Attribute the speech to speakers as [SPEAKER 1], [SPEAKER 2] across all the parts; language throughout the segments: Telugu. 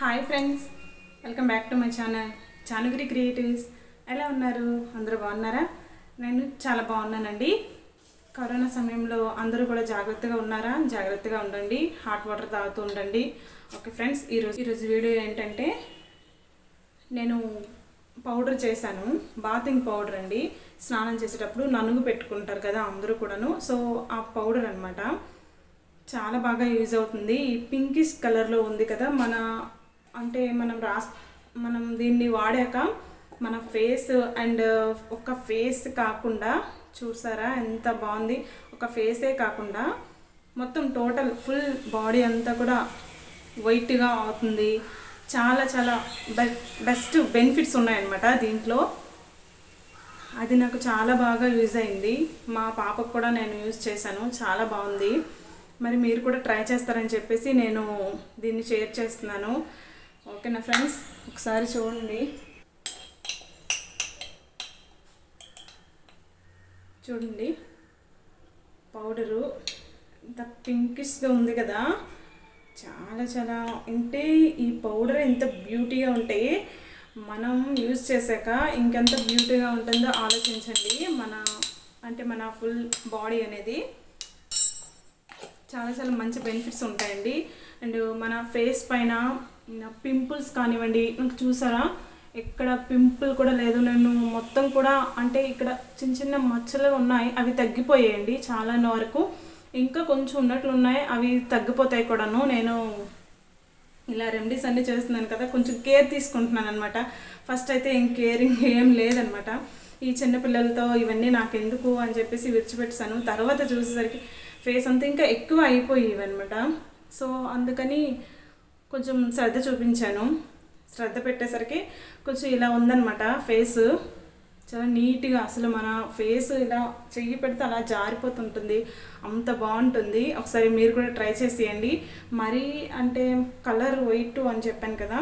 [SPEAKER 1] hi friends welcome back to my channel Chanugiri creatives ఎలా ఉన్నారు అందరూ బాగున్నారా నేను చాలా బాగున్నానండి కరోనా సమయంలో అందరూ కూడా జాగ్రత్తగా ఉన్నారా జాగ్రత్తగా ఉండండి హాట్ వాటర్ తాగుతూ ఉండండి ఓకే ఫ్రెండ్స్ ఈరోజు ఈరోజు వీడియో ఏంటంటే నేను పౌడర్ చేశాను బాతింగ్ పౌడర్ అండి స్నానం చేసేటప్పుడు నలుగు పెట్టుకుంటారు కదా అందరూ కూడాను సో ఆ పౌడర్ అన్నమాట చాలా బాగా యూజ్ అవుతుంది ఈ పింకిష్ కలర్లో ఉంది కదా మన అంటే మనం రాస్ మనం దీన్ని వాడాక మన ఫేస్ అండ్ ఒక ఫేస్ కాకుండా చూసారా ఎంత బాగుంది ఒక ఫేసే కాకుండా మొత్తం టోటల్ ఫుల్ బాడీ అంతా కూడా వైట్గా అవుతుంది చాలా చాలా బె బెస్ట్ బెనిఫిట్స్ ఉన్నాయన్నమాట దీంట్లో అది నాకు చాలా బాగా యూజ్ అయింది మా పాపకు కూడా నేను యూజ్ చేశాను చాలా బాగుంది మరి మీరు కూడా ట్రై చేస్తారని చెప్పేసి నేను దీన్ని షేర్ చేస్తున్నాను ఓకేనా ఫ్రెండ్స్ ఒకసారి చూడండి చూడండి పౌడరు ఇంత పింకిష్గా ఉంది కదా చాలా చాలా అంటే ఈ పౌడర్ ఎంత బ్యూటీగా ఉంటే మనం యూజ్ చేశాక ఇంకెంత బ్యూటీగా ఉంటుందో ఆలోచించండి మన అంటే మన ఫుల్ బాడీ అనేది చాలా చాలా మంచి బెనిఫిట్స్ ఉంటాయండి అండ్ మన ఫేస్ పైన పింపుల్స్ కానివ్వండి నాకు చూసారా ఎక్కడ పింపుల్ కూడా లేదు నేను మొత్తం కూడా అంటే ఇక్కడ చిన్న చిన్న మచ్చలు ఉన్నాయి అవి తగ్గిపోయాయండి చాలా వరకు ఇంకా కొంచెం ఉన్నట్లు ఉన్నాయి అవి తగ్గిపోతాయి కూడాను నేను ఇలా రెమెడీస్ అన్నీ చేస్తున్నాను కదా కొంచెం కేర్ తీసుకుంటున్నాను అనమాట ఫస్ట్ అయితే ఏం కేరింగ్ ఏం లేదనమాట ఈ చిన్న పిల్లలతో ఇవన్నీ నాకు ఎందుకు అని చెప్పేసి విడిచిపెట్టాను తర్వాత చూసేసరికి ఫేస్ అంతా ఇంకా ఎక్కువ అయిపోయేవి అనమాట సో అందుకని కొంచెం శ్రద్ధ చూపించాను శ్రద్ధ పెట్టేసరికి కొంచెం ఇలా ఉందన్నమాట ఫేస్ చాలా నీట్గా అసలు మన ఫేస్ ఇలా చెయ్యి పెడితే అలా జారిపోతుంటుంది అంత బాగుంటుంది ఒకసారి మీరు కూడా ట్రై చేసేయండి మరీ అంటే కలర్ వైట్ అని చెప్పాను కదా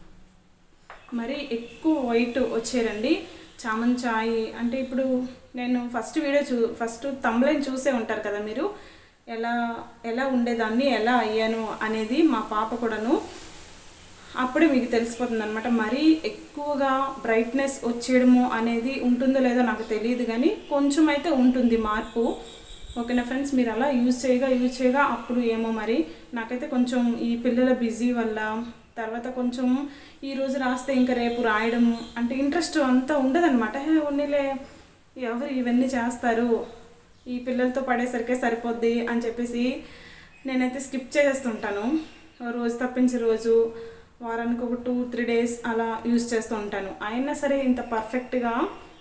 [SPEAKER 1] మరి ఎక్కువ వైట్ వచ్చారండి చామన్ చాయ్ అంటే ఇప్పుడు నేను ఫస్ట్ వీడియో చూ ఫస్ట్ తమ్లైన్ చూసే ఉంటారు కదా మీరు ఎలా ఎలా ఉండేదాన్ని ఎలా అయ్యాను అనేది మా పాప కూడాను అప్పుడే మీకు తెలిసిపోతుంది అనమాట మరీ ఎక్కువగా బ్రైట్నెస్ వచ్చేయడము అనేది ఉంటుందో లేదో నాకు తెలియదు కానీ కొంచెం అయితే ఉంటుంది మార్పు ఓకేనా ఫ్రెండ్స్ మీరు అలా యూజ్ చేయగా యూజ్ చేయగా అప్పుడు ఏమో మరి నాకైతే కొంచెం ఈ పిల్లల బిజీ వల్ల తర్వాత కొంచెం ఈ రోజు రాస్తే ఇంకా రేపు రాయడం అంటే ఇంట్రెస్ట్ అంతా ఉండదన్నమాట హే ఉన్నీలే ఎవరు ఇవన్నీ చేస్తారు ఈ పిల్లలతో పడేసరికే సరిపోద్ది అని చెప్పేసి నేనైతే స్కిప్ చేసేస్తుంటాను రోజు తప్పించి రోజు వారానికి ఒక టూ త్రీ డేస్ అలా యూజ్ చేస్తూ ఉంటాను అయినా సరే ఇంత పర్ఫెక్ట్గా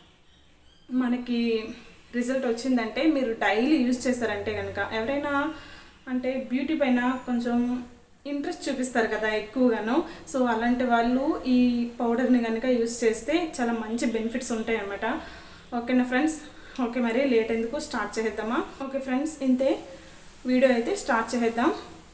[SPEAKER 1] మనకి రిజల్ట్ వచ్చిందంటే మీరు డైలీ యూజ్ చేస్తారంటే కనుక ఎవరైనా అంటే బ్యూటీ పైన కొంచెం ఇంట్రెస్ట్ చూపిస్తారు కదా ఎక్కువగాను సో అలాంటి వాళ్ళు ఈ పౌడర్ని కనుక యూజ్ చేస్తే చాలా మంచి బెనిఫిట్స్ ఉంటాయి అన్నమాట ఓకేనా ఫ్రెండ్స్ ఓకే మరి లేట్ ఎందుకు స్టార్ట్ చేసేద్దామా ఓకే ఫ్రెండ్స్ ఇంతే వీడియో అయితే స్టార్ట్ చేసేద్దాం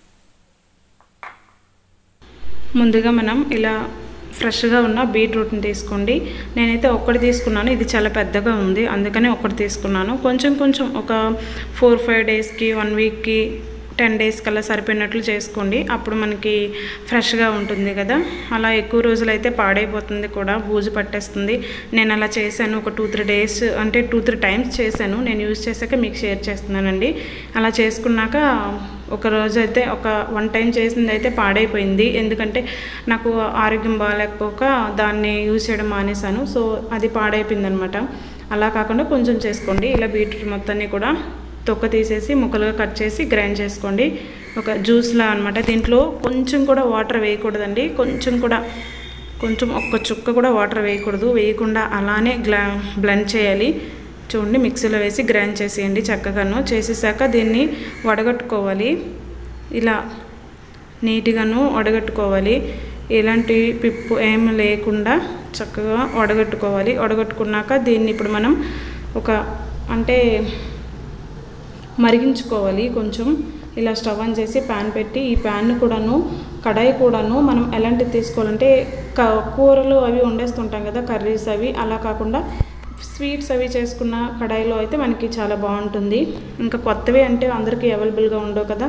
[SPEAKER 1] ముందుగా మనం ఇలా ఫ్రెష్గా ఉన్న బీట్రూట్ని తీసుకోండి నేనైతే ఒక్కటి తీసుకున్నాను ఇది చాలా పెద్దగా ఉంది అందుకని ఒక్కటి తీసుకున్నాను కొంచెం కొంచెం ఒక ఫోర్ ఫైవ్ డేస్కి వన్ వీక్కి టెన్ డేస్ కల్లా సరిపోయినట్లు చేసుకోండి అప్పుడు మనకి ఫ్రెష్గా ఉంటుంది కదా అలా ఎక్కువ రోజులు అయితే పాడైపోతుంది కూడా బూజు పట్టేస్తుంది నేను అలా చేశాను ఒక టూ త్రీ డేస్ అంటే టూ త్రీ టైమ్స్ చేశాను నేను యూజ్ చేశాక మీకు షేర్ చేస్తున్నానండి అలా చేసుకున్నాక ఒక రోజు అయితే ఒక వన్ టైం చేసింది అయితే పాడైపోయింది ఎందుకంటే నాకు ఆరోగ్యం బాగాలేకపోక దాన్ని యూజ్ చేయడం మానేశాను సో అది పాడైపోయింది అనమాట అలా కాకుండా కొంచెం చేసుకోండి ఇలా బీట్రూట్ మొత్తాన్ని కూడా తొక్క తీసేసి ముక్కలుగా కట్ చేసి గ్రైండ్ చేసుకోండి ఒక జ్యూస్లా అనమాట దీంట్లో కొంచెం కూడా వాటర్ వేయకూడదండి కొంచెం కూడా కొంచెం ఒక్క చుక్క కూడా వాటర్ వేయకూడదు వేయకుండా అలానే గ్లా బ్లెండ్ చేయాలి చూడండి మిక్సీలో వేసి గ్రైండ్ చేసేయండి చక్కగాను చేసేసాక దీన్ని వడగట్టుకోవాలి ఇలా నీట్గాను వడగట్టుకోవాలి ఎలాంటి పిప్పు ఏం లేకుండా చక్కగా వడగట్టుకోవాలి వడగట్టుకున్నాక దీన్ని ఇప్పుడు మనం ఒక అంటే మరిగించుకోవాలి కొంచెం ఇలా స్టవ్ ఆన్ చేసి ప్యాన్ పెట్టి ఈ ప్యాన్ కూడాను కడాయి కూడాను మనం ఎలాంటిది తీసుకోవాలంటే క కూరలు అవి వండేస్తుంటాం కదా కర్రీస్ అవి అలా కాకుండా స్వీట్స్ అవి చేసుకున్న కడాయిలో అయితే మనకి చాలా బాగుంటుంది ఇంకా కొత్తవి అంటే అందరికీ అవైలబుల్గా ఉండవు కదా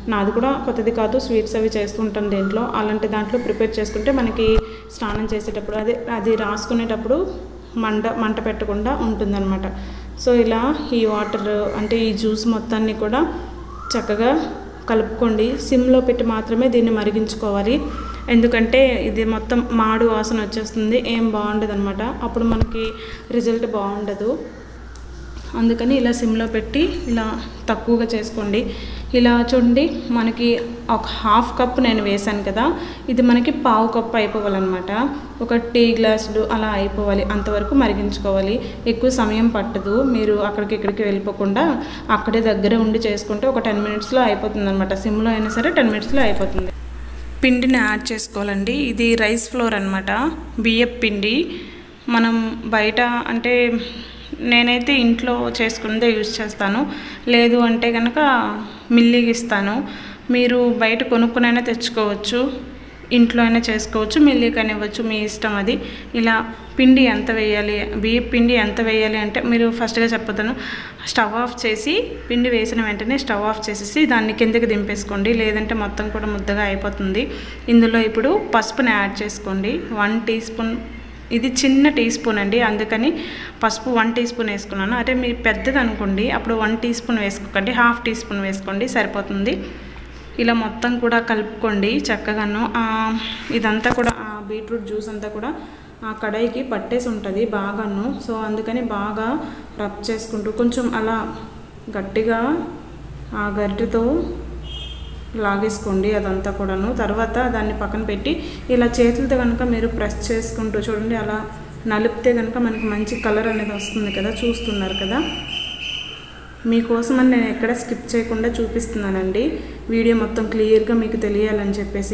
[SPEAKER 1] నాది కూడా కొత్తది కాదు స్వీట్స్ అవి చేస్తుంటాను దీంట్లో అలాంటి దాంట్లో ప్రిపేర్ చేసుకుంటే మనకి స్నానం చేసేటప్పుడు అదే అది రాసుకునేటప్పుడు మంట మంట పెట్టకుండా ఉంటుందన్నమాట సో ఇలా ఈ వాటర్ అంటే ఈ జ్యూస్ మొత్తాన్ని కూడా చక్కగా కలుపుకోండి సిమ్లో పెట్టి మాత్రమే దీన్ని మరిగించుకోవాలి ఎందుకంటే ఇది మొత్తం మాడు వాసన వచ్చేస్తుంది ఏం బాగుండదు అనమాట అప్పుడు మనకి రిజల్ట్ బాగుండదు అందుకని ఇలా సిమ్లో పెట్టి ఇలా తక్కువగా చేసుకోండి ఇలా చూడండి మనకి ఒక హాఫ్ కప్ నేను వేసాను కదా ఇది మనకి పావు కప్ అయిపోవాలన్నమాట ఒక టీ గ్లాసులు అలా అయిపోవాలి అంతవరకు మరిగించుకోవాలి ఎక్కువ సమయం పట్టదు మీరు అక్కడికి ఇక్కడికి వెళ్ళిపోకుండా అక్కడే దగ్గర ఉండి చేసుకుంటే ఒక టెన్ మినిట్స్లో అయిపోతుంది అనమాట సిమ్లో అయినా సరే టెన్ మినిట్స్లో అయిపోతుంది పిండిని యాడ్ చేసుకోవాలండి ఇది రైస్ ఫ్లోర్ అనమాట బియ్యపు పిండి మనం బయట అంటే నేనైతే ఇంట్లో చేసుకున్నదే యూజ్ చేస్తాను లేదు అంటే కనుక మిల్లికి ఇస్తాను మీరు బయట కొనుక్కునైనా తెచ్చుకోవచ్చు ఇంట్లో అయినా చేసుకోవచ్చు మిల్లికని ఇవ్వచ్చు మీ ఇష్టం అది ఇలా పిండి ఎంత వేయాలి బియ్యం పిండి ఎంత వేయాలి అంటే మీరు ఫస్ట్గా చెప్పొద్దాను స్టవ్ ఆఫ్ చేసి పిండి వేసిన వెంటనే స్టవ్ ఆఫ్ చేసేసి దాన్ని కిందకి దింపేసుకోండి లేదంటే మొత్తం కూడా ముద్దగా అయిపోతుంది ఇందులో ఇప్పుడు పసుపుని యాడ్ చేసుకోండి వన్ టీ స్పూన్ ఇది చిన్న టీ స్పూన్ అండి అందుకని పసుపు వన్ టీ స్పూన్ వేసుకున్నాను అదే మీరు పెద్దది అనుకోండి అప్పుడు వన్ టీ స్పూన్ వేసుకోకండి హాఫ్ టీ స్పూన్ వేసుకోండి సరిపోతుంది ఇలా మొత్తం కూడా కలుపుకోండి చక్కగాను ఆ, ఇదంతా కూడా ఆ బీట్రూట్ జ్యూస్ అంతా కూడా ఆ కడాయికి పట్టేసి ఉంటుంది బాగాను సో అందుకని బాగా రబ్ చేసుకుంటూ కొంచెం అలా గట్టిగా ఆ గరిటెతో లాగేసుకోండి అదంతా కూడాను తర్వాత దాన్ని పక్కన పెట్టి ఇలా చేతులతో కనుక మీరు ప్రెస్ చేసుకుంటూ చూడండి అలా నలిపితే కనుక మనకి మంచి కలర్ అనేది వస్తుంది కదా చూస్తున్నారు కదా మీకోసమని నేను ఎక్కడ స్కిప్ చేయకుండా చూపిస్తున్నానండి వీడియో మొత్తం క్లియర్గా మీకు తెలియాలని చెప్పేసి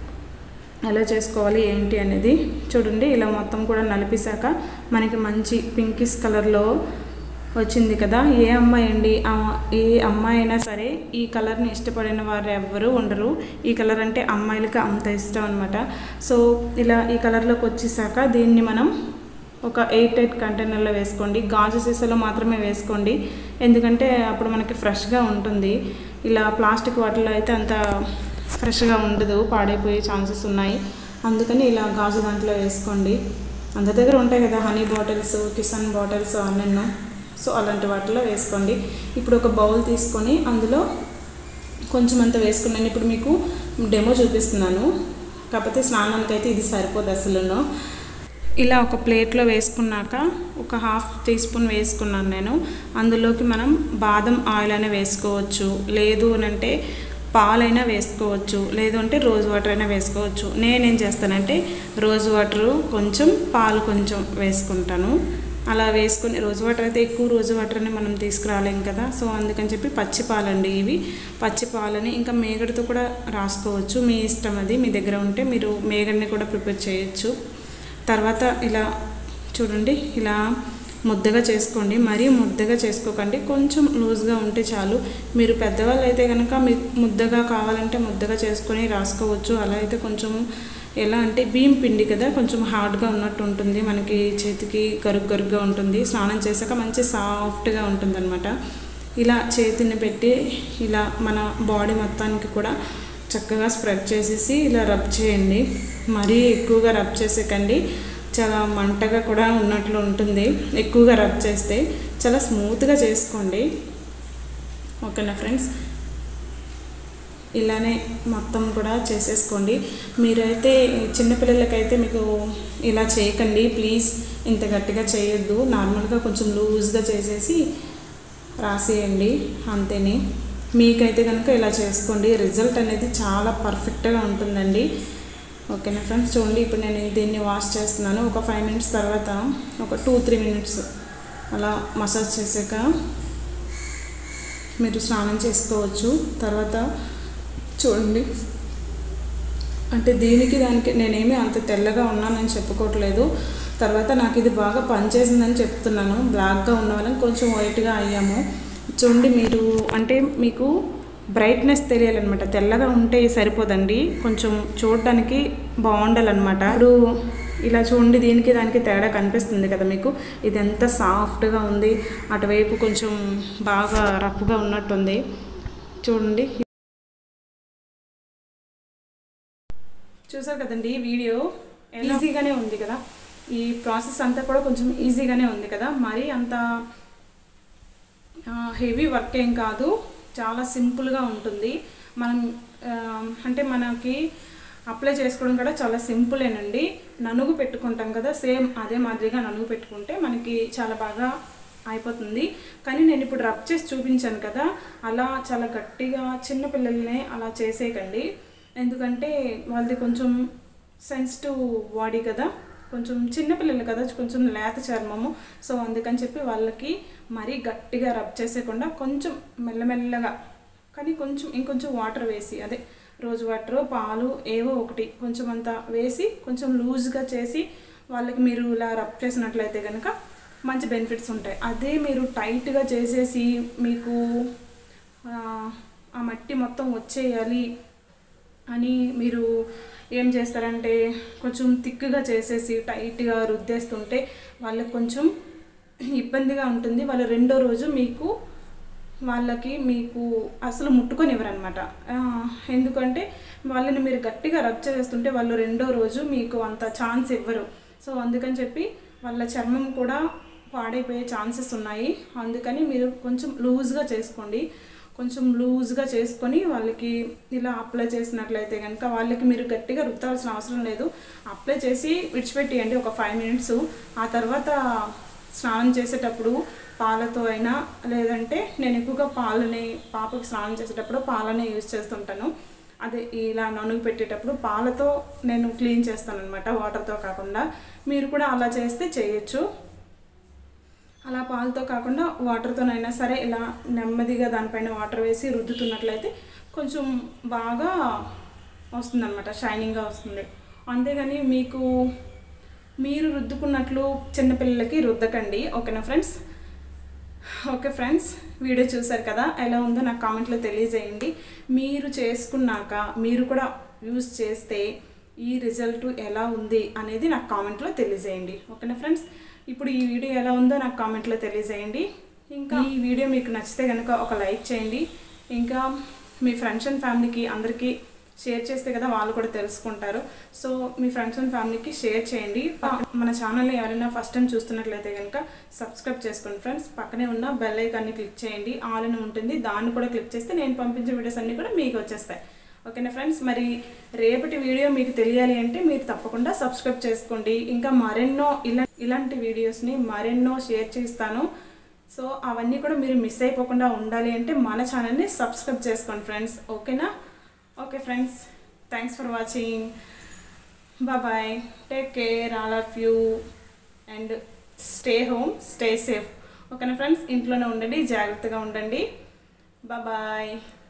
[SPEAKER 1] ఎలా చేసుకోవాలి ఏంటి అనేది చూడండి ఇలా మొత్తం కూడా నలిపేశాక మనకి మంచి పింకిష్ కలర్లో వచ్చింది కదా ఏ అమ్మాయి అండి ఆ- ఏ అమ్మాయి అయినా సరే ఈ కలర్ని ఇష్టపడిన వారు ఎవ్వరూ ఉండరు ఈ కలర్ అంటే అమ్మాయిలకి అంత ఇష్టం అనమాట సో ఇలా ఈ కలర్లోకి వచ్చేసాక దీన్ని మనం ఒక ఎయిట్ ఎయిట్ కంటైనర్లో వేసుకోండి గాజు సీసాలో మాత్రమే వేసుకోండి ఎందుకంటే అప్పుడు మనకి ఫ్రెష్గా ఉంటుంది ఇలా ప్లాస్టిక్ వాటిలో అయితే అంత ఫ్రెష్గా ఉండదు పాడైపోయే ఛాన్సెస్ ఉన్నాయి అందుకని ఇలా గాజు దాంట్లో వేసుకోండి అందరి దగ్గర ఉంటాయి కదా హనీ బాటిల్స్ కిసన్ బాటిల్స్ అన్నెన్నో సో అలాంటి వాటిలో వేసుకోండి ఇప్పుడు ఒక బౌల్ తీసుకొని అందులో కొంచెం అంత వేసుకున్నాను ఇప్పుడు మీకు డెమో చూపిస్తున్నాను కాకపోతే స్నానానికి అయితే ఇది సరిపోదు అసలును ఇలా ఒక ప్లేట్లో వేసుకున్నాక ఒక హాఫ్ టీ స్పూన్ వేసుకున్నాను నేను అందులోకి మనం బాదం ఆయిల్ అయినా వేసుకోవచ్చు లేదు అని అంటే పాలైనా వేసుకోవచ్చు లేదు అంటే రోజ్ వాటర్ అయినా వేసుకోవచ్చు నేనేం చేస్తానంటే రోజ్ వాటర్ కొంచెం పాలు కొంచెం వేసుకుంటాను అలా వేసుకొని రోజు వాటర్ అయితే ఎక్కువ రోజు వాటర్ని మనం తీసుకురాలేం కదా సో అందుకని చెప్పి పచ్చి పాలండి ఇవి పచ్చి పాలని ఇంకా మేగడతో కూడా రాసుకోవచ్చు మీ ఇష్టం అది మీ దగ్గర ఉంటే మీరు మేగడ్ని కూడా ప్రిపేర్ చేయొచ్చు తర్వాత ఇలా చూడండి ఇలా ముద్దగా చేసుకోండి మరీ ముద్దగా చేసుకోకండి కొంచెం లూజ్గా ఉంటే చాలు మీరు పెద్దవాళ్ళు అయితే కనుక మీకు ముద్దగా కావాలంటే ముద్దగా చేసుకొని రాసుకోవచ్చు అలా అయితే కొంచెం ఎలా అంటే బియ్యం పిండి కదా కొంచెం హార్డ్గా ఉన్నట్టు ఉంటుంది మనకి చేతికి గరుగ్ గరుగ్గా ఉంటుంది స్నానం చేశాక మంచి సాఫ్ట్గా ఉంటుంది అనమాట ఇలా చేతిని పెట్టి ఇలా మన బాడీ మొత్తానికి కూడా చక్కగా స్ప్రెడ్ చేసేసి ఇలా రబ్ చేయండి మరీ ఎక్కువగా రబ్ చేసేకండి చాలా మంటగా కూడా ఉన్నట్లు ఉంటుంది ఎక్కువగా రబ్ చేస్తే చాలా స్మూత్గా చేసుకోండి ఓకేనా ఫ్రెండ్స్ ఇలానే మొత్తం కూడా చేసేసుకోండి మీరైతే చిన్నపిల్లలకైతే మీకు ఇలా చేయకండి ప్లీజ్ ఇంత గట్టిగా చేయొద్దు నార్మల్గా కొంచెం లూజ్గా చేసేసి రాసేయండి అంతేని మీకైతే కనుక ఇలా చేసుకోండి రిజల్ట్ అనేది చాలా పర్ఫెక్ట్గా ఉంటుందండి ఓకేనా ఫ్రెండ్స్ చూడండి ఇప్పుడు నేను దీన్ని వాష్ చేస్తున్నాను ఒక ఫైవ్ మినిట్స్ తర్వాత ఒక టూ త్రీ మినిట్స్ అలా మసాజ్ చేసాక మీరు స్నానం చేసుకోవచ్చు తర్వాత చూడండి అంటే దీనికి దానికి నేనేమి అంత తెల్లగా ఉన్నానని చెప్పుకోవట్లేదు తర్వాత నాకు ఇది బాగా పనిచేసిందని చెప్తున్నాను బ్లాక్గా ఉన్న వాళ్ళని కొంచెం వైట్గా అయ్యాము చూడండి మీరు అంటే మీకు బ్రైట్నెస్ తెలియాలన్నమాట తెల్లగా ఉంటే సరిపోదండి కొంచెం చూడడానికి బాగుండాలన్నమాట ఇప్పుడు ఇలా చూడండి దీనికి దానికి తేడా కనిపిస్తుంది కదా మీకు ఇది ఎంత సాఫ్ట్గా ఉంది అటువైపు కొంచెం బాగా రఫ్గా ఉన్నట్టుంది చూడండి చూసారు కదండి వీడియో ఈజీగానే ఉంది కదా ఈ ప్రాసెస్ అంతా కూడా కొంచెం ఈజీగానే ఉంది కదా మరి అంత హెవీ వర్క్ ఏం కాదు చాలా సింపుల్గా ఉంటుంది మనం ఆ, అంటే మనకి అప్లై చేసుకోవడం కూడా చాలా సింపులేనండి ననుగు పెట్టుకుంటాం కదా సేమ్ అదే మాదిరిగా ననుగు పెట్టుకుంటే మనకి చాలా బాగా అయిపోతుంది కానీ నేను ఇప్పుడు రబ్ చేసి చూపించాను కదా అలా చాలా గట్టిగా చిన్న పిల్లల్ని అలా చేసేయకండి ఎందుకంటే వాళ్ళది కొంచెం సెన్సిటివ్ బాడీ కదా కొంచెం చిన్నపిల్లలు కదా కొంచెం లేత చర్మము సో అందుకని చెప్పి వాళ్ళకి మరీ గట్టిగా రబ్ చేసేయకుండా కొంచెం మెల్లమెల్లగా కానీ కొంచెం ఇంకొంచెం వాటర్ వేసి అదే రోజు వాటర్ పాలు ఏవో ఒకటి కొంచెం అంతా వేసి కొంచెం లూజ్గా చేసి వాళ్ళకి మీరు ఇలా రబ్ చేసినట్లయితే కనుక మంచి బెనిఫిట్స్ ఉంటాయి అదే మీరు టైట్గా చేసేసి మీకు ఆ, ఆ మట్టి మొత్తం వచ్చేయాలి అని మీరు ఏం చేస్తారంటే కొంచెం థిక్గా చేసేసి టైట్గా రుద్దేస్తుంటే వాళ్ళకి కొంచెం ఇబ్బందిగా ఉంటుంది వాళ్ళు రెండో రోజు మీకు వాళ్ళకి మీకు అసలు ముట్టుకొని ఇవ్వరనమాట ఎందుకంటే వాళ్ళని మీరు గట్టిగా రబ్ చేస్తుంటే వాళ్ళు రెండో రోజు మీకు అంత ఛాన్స్ ఇవ్వరు సో అందుకని చెప్పి వాళ్ళ చర్మం కూడా పాడైపోయే ఛాన్సెస్ ఉన్నాయి అందుకని మీరు కొంచెం లూజ్గా చేసుకోండి కొంచెం లూజ్గా చేసుకొని వాళ్ళకి ఇలా అప్లై చేసినట్లయితే కనుక వాళ్ళకి మీరు గట్టిగా రుద్దాల్సిన అవసరం లేదు అప్లై చేసి విడిచిపెట్టేయండి ఒక ఫైవ్ మినిట్స్ ఆ తర్వాత స్నానం చేసేటప్పుడు పాలతో అయినా లేదంటే నేను ఎక్కువగా పాలని పాపకి స్నానం చేసేటప్పుడు పాలనే యూజ్ చేస్తుంటాను అదే ఇలా ననుగు పెట్టేటప్పుడు పాలతో నేను క్లీన్ చేస్తాను అనమాట వాటర్తో కాకుండా మీరు కూడా అలా చేస్తే చేయొచ్చు అలా పాలతో కాకుండా వాటర్తోనైనా సరే ఇలా నెమ్మదిగా దానిపైన వాటర్ వేసి రుద్దుతున్నట్లయితే కొంచెం బాగా వస్తుందన్నమాట షైనింగ్గా వస్తుంది అంతేగాని మీకు మీరు రుద్దుకున్నట్లు చిన్నపిల్లలకి రుద్దకండి ఓకేనా ఫ్రెండ్స్ ఓకే ఫ్రెండ్స్ వీడియో చూసారు కదా ఎలా ఉందో నాకు కామెంట్లో తెలియజేయండి మీరు చేసుకున్నాక మీరు కూడా యూజ్ చేస్తే ఈ రిజల్ట్ ఎలా ఉంది అనేది నాకు కామెంట్లో తెలియజేయండి ఓకేనా ఫ్రెండ్స్ ఇప్పుడు ఈ వీడియో ఎలా ఉందో నాకు కామెంట్లో తెలియజేయండి ఇంకా ఈ వీడియో మీకు నచ్చితే కనుక ఒక లైక్ చేయండి ఇంకా మీ ఫ్రెండ్స్ అండ్ ఫ్యామిలీకి అందరికీ షేర్ చేస్తే కదా వాళ్ళు కూడా తెలుసుకుంటారు సో మీ ఫ్రెండ్స్ అండ్ ఫ్యామిలీకి షేర్ చేయండి పక్క- మన ఛానల్ని ఎవరైనా ఫస్ట్ టైం చూస్తున్నట్లయితే కనుక సబ్స్క్రైబ్ చేసుకోండి ఫ్రెండ్స్ పక్కనే ఉన్న బెల్ ఐకాన్ని క్లిక్ చేయండి ఆల్ అని ఉంటుంది దాన్ని కూడా క్లిక్ చేస్తే నేను పంపించే వీడియోస్ అన్నీ కూడా మీకు వచ్చేస్తాయి ఓకేనా ఫ్రెండ్స్ మరి రేపటి వీడియో మీకు తెలియాలి అంటే మీరు తప్పకుండా సబ్స్క్రైబ్ చేసుకోండి ఇంకా మరెన్నో ఇలా ఇలాంటి వీడియోస్ని మరెన్నో షేర్ చేస్తాను సో అవన్నీ కూడా మీరు మిస్ అయిపోకుండా ఉండాలి అంటే మన ఛానల్ని సబ్స్క్రైబ్ చేసుకోండి ఫ్రెండ్స్ ఓకేనా okay friends thanks for watching bye take care all of you and stay home stay safe ఓకేనా ఫ్రెండ్స్ ఇంట్లోనే ఉండండి జాగ్రత్తగా ఉండండి బాయ్